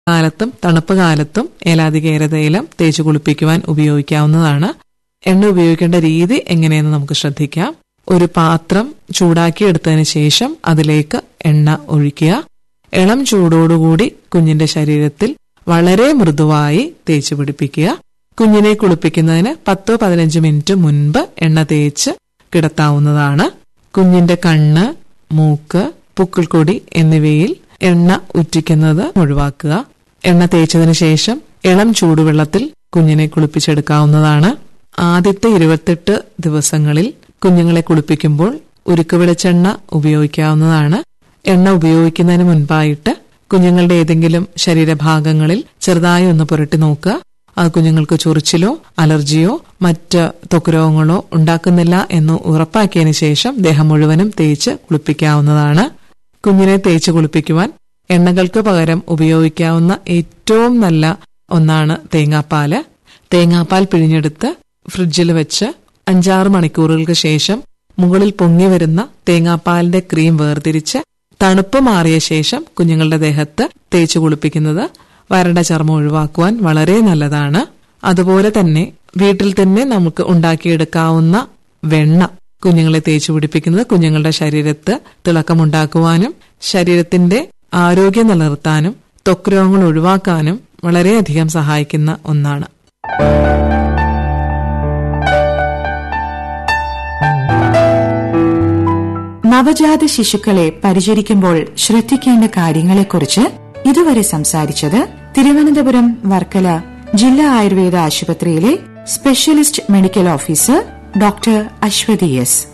കാലത്തും തണുപ്പ് കാലത്തും ഏലാതികേര തൈലം തേച്ച് കുളിപ്പിക്കുവാൻ ഉപയോഗിക്കാവുന്നതാണ് എണ്ണ ഉപയോഗിക്കേണ്ട രീതി എങ്ങനെയെന്ന് നമുക്ക് ശ്രദ്ധിക്കാം ഒരു പാത്രം ചൂടാക്കി എടുത്തതിന് ശേഷം അതിലേക്ക് എണ്ണ ഒഴിക്കുക ഇളം ചൂടോടുകൂടി കുഞ്ഞിന്റെ ശരീരത്തിൽ വളരെ മൃദുവായി തേച്ച് പിടിപ്പിക്കുക കുഞ്ഞിനെ കുളിപ്പിക്കുന്നതിന് പത്തോ പതിനഞ്ച് മിനിറ്റ് മുൻപ് എണ്ണ തേച്ച് കിടത്താവുന്നതാണ് കുഞ്ഞിന്റെ കണ്ണ് മൂക്ക് പുക്കിൾക്കൊടി എന്നിവയിൽ എണ്ണ ഉറ്റിക്കുന്നത് ഒഴിവാക്കുക എണ്ണ തേച്ചതിന് ശേഷം ഇളം ചൂടുവെള്ളത്തിൽ കുഞ്ഞിനെ കുളിപ്പിച്ചെടുക്കാവുന്നതാണ് ആദ്യത്തെ ഇരുപത്തെട്ട് ദിവസങ്ങളിൽ കുഞ്ഞുങ്ങളെ കുളിപ്പിക്കുമ്പോൾ ഉരുക്ക് വെളിച്ചെണ്ണ ഉപയോഗിക്കാവുന്നതാണ് എണ്ണ ഉപയോഗിക്കുന്നതിന് മുൻപായിട്ട് കുഞ്ഞുങ്ങളുടെ ഏതെങ്കിലും ശരീരഭാഗങ്ങളിൽ ചെറുതായി ഒന്ന് പുരട്ടി നോക്കുക അത് കുഞ്ഞുങ്ങൾക്ക് ചൊറിച്ചിലോ അലർജിയോ മറ്റ് ത്വക്ക് രോഗങ്ങളോ ഉണ്ടാക്കുന്നില്ല എന്ന് ഉറപ്പാക്കിയതിനു ശേഷം ദേഹം മുഴുവനും തേച്ച് കുളിപ്പിക്കാവുന്നതാണ് കുഞ്ഞിനെ തേച്ച് കുളിപ്പിക്കുവാൻ എണ്ണകൾക്ക് പകരം ഉപയോഗിക്കാവുന്ന ഏറ്റവും നല്ല ഒന്നാണ് തേങ്ങാപ്പാല് തേങ്ങാപ്പാൽ പിഴിഞ്ഞെടുത്ത് ഫ്രിഡ്ജിൽ വെച്ച് അഞ്ചാറ് മണിക്കൂറുകൾക്ക് ശേഷം മുകളിൽ പൊങ്ങി വരുന്ന തേങ്ങാപ്പാലിന്റെ ക്രീം വേർതിരിച്ച് തണുപ്പ് മാറിയ ശേഷം കുഞ്ഞുങ്ങളുടെ ദേഹത്ത് തേച്ച് കുളിപ്പിക്കുന്നത് വരണ്ട ചർമ്മം ഒഴിവാക്കുവാൻ വളരെ നല്ലതാണ് അതുപോലെ തന്നെ വീട്ടിൽ തന്നെ നമുക്ക് ഉണ്ടാക്കിയെടുക്കാവുന്ന വെണ്ണ കുഞ്ഞുങ്ങളെ തേച്ച് പിടിപ്പിക്കുന്നത് കുഞ്ഞുങ്ങളുടെ ശരീരത്ത് തിളക്കമുണ്ടാക്കുവാനും ശരീരത്തിന്റെ ആരോഗ്യം നിലനിർത്താനും ത്വക്ക് രോഗങ്ങൾ ഒഴിവാക്കാനും വളരെയധികം സഹായിക്കുന്ന ഒന്നാണ് നവജാത ശിശുക്കളെ പരിചരിക്കുമ്പോൾ ശ്രദ്ധിക്കേണ്ട കാര്യങ്ങളെക്കുറിച്ച് ഇതുവരെ സംസാരിച്ചത് തിരുവനന്തപുരം വർക്കല ജില്ലാ ആയുർവേദ ആശുപത്രിയിലെ specialist medical officer doctor Aswathi S